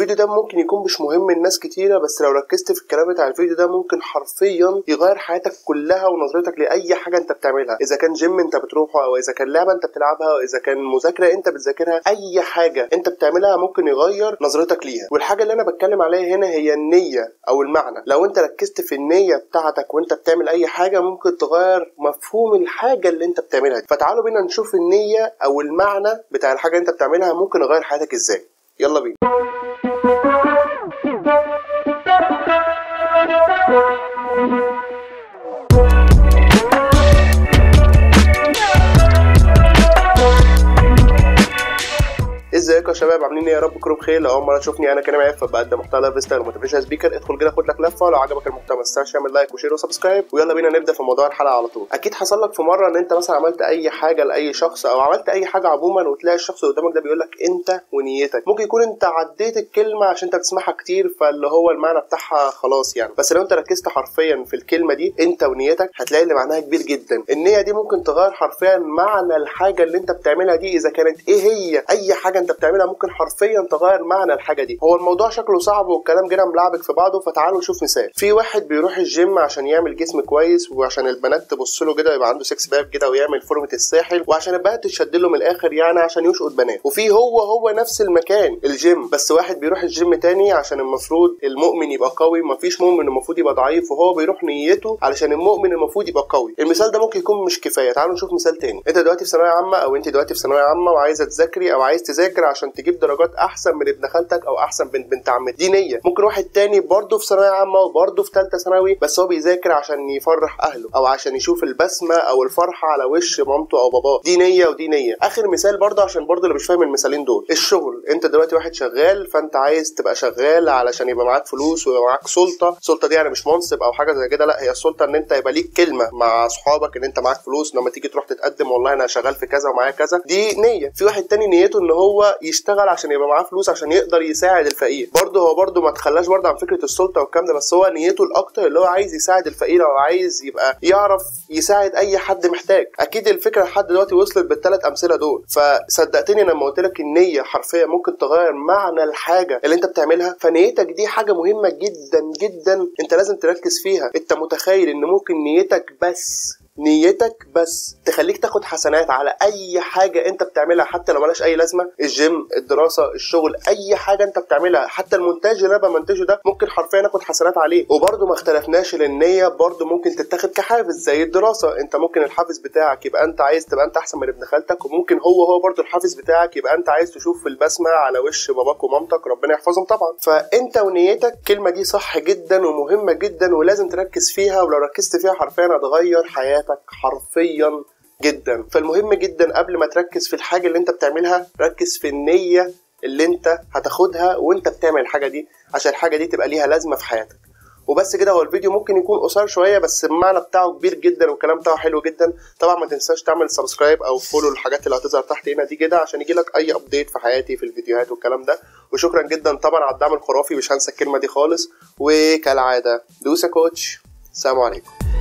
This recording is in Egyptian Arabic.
الفيديو ده ممكن يكون مش مهم لناس كتيره بس لو ركزت في الكلام بتاع الفيديو ده ممكن حرفيا يغير حياتك كلها ونظرتك لاي حاجه انت بتعملها اذا كان جيم انت بتروحه او اذا كان لعبه انت بتلعبها او اذا كان مذاكره انت بتذاكرها اي حاجه انت بتعملها ممكن يغير نظرتك ليها والحاجه اللي انا بتكلم عليها هنا هي النيه او المعنى لو انت ركزت في النيه بتاعتك وانت بتعمل اي حاجه ممكن تغير مفهوم الحاجه اللي انت بتعملها دي. فتعالوا بينا نشوف النيه او المعنى بتاع الحاجه اللي انت بتعملها ممكن يغير حياتك ازاي يلا بينا ازيكم يا شباب عاملين ايه يا رب تكونوا بخير لو اول مره تشوفني انا كريم عيف فبقدم محتوى لايف ستايل وموتيفيشن سبيكر ادخل كده خد لك لفه لو عجبك المحتوى ما تنساش تعمل لايك وشير وسبسكرايب ويلا بينا نبدا في موضوع الحلقه على طول اكيد حصل لك في مره ان انت مثلا عملت اي حاجه لاي شخص او عملت اي حاجه عموما وتلاقي الشخص اللي قدامك ده بيقول لك انت ونيتك ممكن يكون انت عديت الكلمه عشان انت بتسمعها كتير فاللي هو المعنى بتاعها خلاص يعني بس لو انت ركزت حرفيا في الكلمه دي انت ونيتك هتلاقي اللي معناها كبير جدا النيه دي ممكن تغير حرفيا معنى الحاجه اللي انت بتعملها دي اذا كانت ايه هي اي حاجه انت بتعملها ممكن حرفيا تغير معنى الحاجه دي هو الموضوع شكله صعب والكلام جدا ملعبك في بعضه فتعالوا نشوف مثال في واحد بيروح الجيم عشان يعمل جسم كويس وعشان البنات تبص له كده يبقى عنده سكس باك كده ويعمل فورمه الساحل وعشان البنات تشد له من الاخر يعني عشان يشقط بنات وفي هو هو نفس المكان الجيم بس واحد بيروح الجيم تاني عشان المفروض المؤمن يبقى قوي مفيش مؤمن المفروض يبقى ضعيف وهو بيروح نيته علشان المؤمن المفروض يبقى قوي المثال ده ممكن يكون مش كفايه تعالوا نشوف مثال تاني انت دلوقتي في ثانويه عامه او انت دلوقتي في ثانويه عامه وعايزه تذاكري او عايز تذاكر عشان تجيب درجات احسن من ابن خالتك او احسن بنت بنت عمتك دي نيه ممكن واحد تاني برضه في ثانويه عامه وبرضه في ثالثه ثانوي بس هو بيذاكر عشان يفرح اهله او عشان يشوف البسمه او الفرحه على وش مامته او باباه دي نيه ودي نيه اخر مثال برضه عشان برضه اللي مش فاهم المثالين دول الشغل انت دلوقتي واحد شغال فانت عايز تبقى شغال علشان يبقى معاك فلوس ويبقى معاك سلطه السلطه دي يعني مش منصب او حاجه زي كده لا هي السلطه ان انت يبقى ليك كلمه مع اصحابك ان انت معاك فلوس لما تيجي تروح تتقدم والله انا شغال في كذا ومعايا كذا دي نيه في واحد تاني نيته ان هو يشتغل عشان يبقى معاه فلوس عشان يقدر يساعد الفقير برضه هو برضه ما تخلاش برضه عن فكره السلطه والكلام ده بس هو نيته الاكتر اللي هو عايز يساعد الفقير او عايز يبقى يعرف يساعد اي حد محتاج اكيد الفكره لحد دلوقتي وصلت بالثلاث امثله دول فصدقتني لما قلت لك النيه حرفيا ممكن تغير معنى الحاجه اللي انت بتعملها فنيتك دي حاجه مهمه جدا جدا انت لازم تركز فيها انت متخيل ان ممكن نيتك بس نيتك بس تخليك تاخد حسنات على اي حاجه انت بتعملها حتى لو ملهاش اي لازمه الجيم الدراسه الشغل اي حاجه انت بتعملها حتى المونتاج اللي انا بمنتجه ده ممكن حرفيا اخد حسنات عليه وبرده ما اختلفناش للنيه برده ممكن تتاخد كحافز زي الدراسه انت ممكن الحافز بتاعك يبقى انت عايز تبقى انت احسن من ابن خالتك وممكن هو هو برده الحافز بتاعك يبقى انت عايز تشوف البسمه على وش باباك ومامتك ربنا يحفظهم طبعا فانت ونيتك الكلمه دي صح جدا ومهمه جدا ولازم تركز فيها ولو ركزت فيها حرفيا هتغير حياتك حرفيا حرفيا جدا فالمهم جدا قبل ما تركز في الحاجه اللي انت بتعملها ركز في النيه اللي انت هتاخدها وانت بتعمل الحاجه دي عشان الحاجه دي تبقى ليها لازمه في حياتك وبس كده هو الفيديو ممكن يكون قصير شويه بس المعنى بتاعه كبير جدا والكلام بتاعه حلو جدا طبعا ما تنساش تعمل سبسكرايب او فولو الحاجات اللي هتظهر تحت هنا دي كده عشان يجيلك اي ابديت في حياتي في الفيديوهات والكلام ده وشكرا جدا طبعا على الدعم الخرافي مش هنسى الكلمه دي خالص وكالعاده دوسا كوتش سلام عليكم